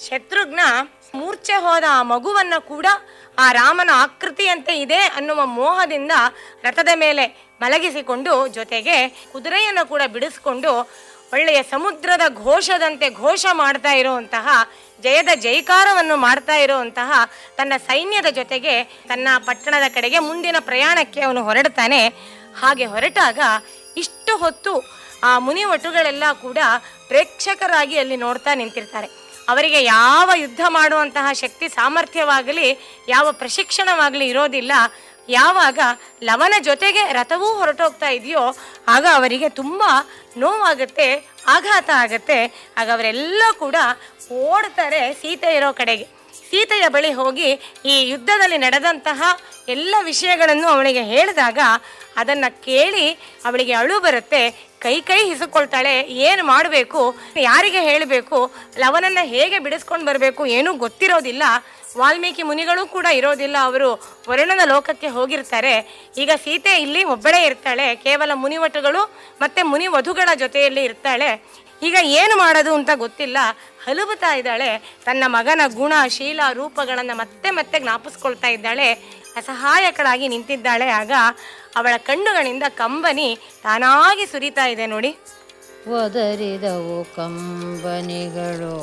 ಶತ್ರುಘ್ನ ಮೂರ್ಛೆ ಹೋದ ಆ ಮಗುವನ್ನ ಕೂಡ ಆ ರಾಮನ ಆಕೃತಿಯಂತೆ ಇದೆ ಅನ್ನುವ ಮೋಹದಿಂದ ರಥದ ಮೇಲೆ ಮಲಗಿಸಿಕೊಂಡು ಜೊತೆಗೆ ಕುದುರೆಯನ್ನು ಕೂಡ ಬಿಡಿಸ್ಕೊಂಡು ಒಳ್ಳೆಯ ಸಮುದ್ರದ ಘೋಷದಂತೆ ಘೋಷ ಮಾಡ್ತಾ ಇರುವಂತಹ ಜಯದ ಜೈಕಾರವನ್ನು ಮಾಡ್ತಾ ಇರುವಂತಹ ತನ್ನ ಸೈನ್ಯದ ಜೊತೆಗೆ ತನ್ನ ಪಟ್ಟಣದ ಕಡೆಗೆ ಮುಂದಿನ ಪ್ರಯಾಣಕ್ಕೆ ಅವನು ಹೊರಡ್ತಾನೆ ಹಾಗೆ ಹೊರಟಾಗ ಇಷ್ಟು ಹೊತ್ತು ಆ ಮುನಿ ಒಟುಗಳೆಲ್ಲ ಕೂಡ ಪ್ರೇಕ್ಷಕರಾಗಿ ಅಲ್ಲಿ ನೋಡ್ತಾ ನಿಂತಿರ್ತಾರೆ ಅವರಿಗೆ ಯಾವ ಯುದ್ಧ ಮಾಡುವಂತಹ ಶಕ್ತಿ ಸಾಮರ್ಥ್ಯವಾಗಲಿ ಯಾವ ಪ್ರಶಿಕ್ಷಣವಾಗಲಿ ಇರೋದಿಲ್ಲ ಯಾವಾಗ ಲವನ ಜೊತೆಗೆ ರಥವೂ ಹೊರಟೋಗ್ತಾ ಇದೆಯೋ ಆಗ ಅವರಿಗೆ ತುಂಬ ನೋವಾಗುತ್ತೆ ಆಘಾತ ಆಗತ್ತೆ ಆಗ ಅವರೆಲ್ಲ ಕೂಡ ಓಡ್ತಾರೆ ಸೀತೆ ಇರೋ ಕಡೆಗೆ ಸೀತೆಯ ಬಳಿ ಹೋಗಿ ಈ ಯುದ್ಧದಲ್ಲಿ ನಡೆದಂತಹ ಎಲ್ಲ ವಿಷಯಗಳನ್ನು ಅವಳಿಗೆ ಹೇಳಿದಾಗ ಅದನ್ನ ಕೇಳಿ ಅವಳಿಗೆ ಅಳು ಬರುತ್ತೆ ಕೈ ಕೈ ಹಿಸುಕೊಳ್ತಾಳೆ ಏನು ಮಾಡಬೇಕು ಯಾರಿಗೆ ಹೇಳಬೇಕು ಲವನನ್ನ ಹೇಗೆ ಬಿಡಿಸ್ಕೊಂಡು ಬರಬೇಕು ಏನೂ ಗೊತ್ತಿರೋದಿಲ್ಲ ವಾಲ್ಮೀಕಿ ಮುನಿಗಳು ಕೂಡ ಇರೋದಿಲ್ಲ ಅವರು ವರುಣನ ಲೋಕಕ್ಕೆ ಹೋಗಿರ್ತಾರೆ ಈಗ ಸೀತೆ ಇಲ್ಲಿ ಒಬ್ಬಳೇ ಇರ್ತಾಳೆ ಕೇವಲ ಮುನಿವಟುಗಳು ಮತ್ತೆ ಮುನಿ ವಧುಗಳ ಜೊತೆಯಲ್ಲಿ ಇರ್ತಾಳೆ ಈಗ ಏನು ಮಾಡೋದು ಅಂತ ಗೊತ್ತಿಲ್ಲ ಹಲುಬುತ್ತಾ ಇದ್ದಾಳೆ ತನ್ನ ಮಗನ ಗುಣ ಶೀಲ ರೂಪಗಳನ್ನು ಮತ್ತೆ ಮತ್ತೆ ಜ್ಞಾಪಿಸ್ಕೊಳ್ತಾ ಇದ್ದಾಳೆ ಅಸಹಾಯಕಳಾಗಿ ನಿಂತಿದ್ದಾಳೆ ಆಗ ಅವಳ ಕಣ್ಣುಗಳಿಂದ ಕಂಬನಿ ತಾನಾಗಿ ಸುರಿತಾ ಇದೆ ನೋಡಿ ಒದರಿದವು ಕಂಬನಿಗಳು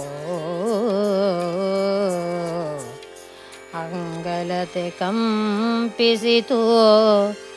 ಅಂಗಲತೆ ಕಂಪಿಸಿತು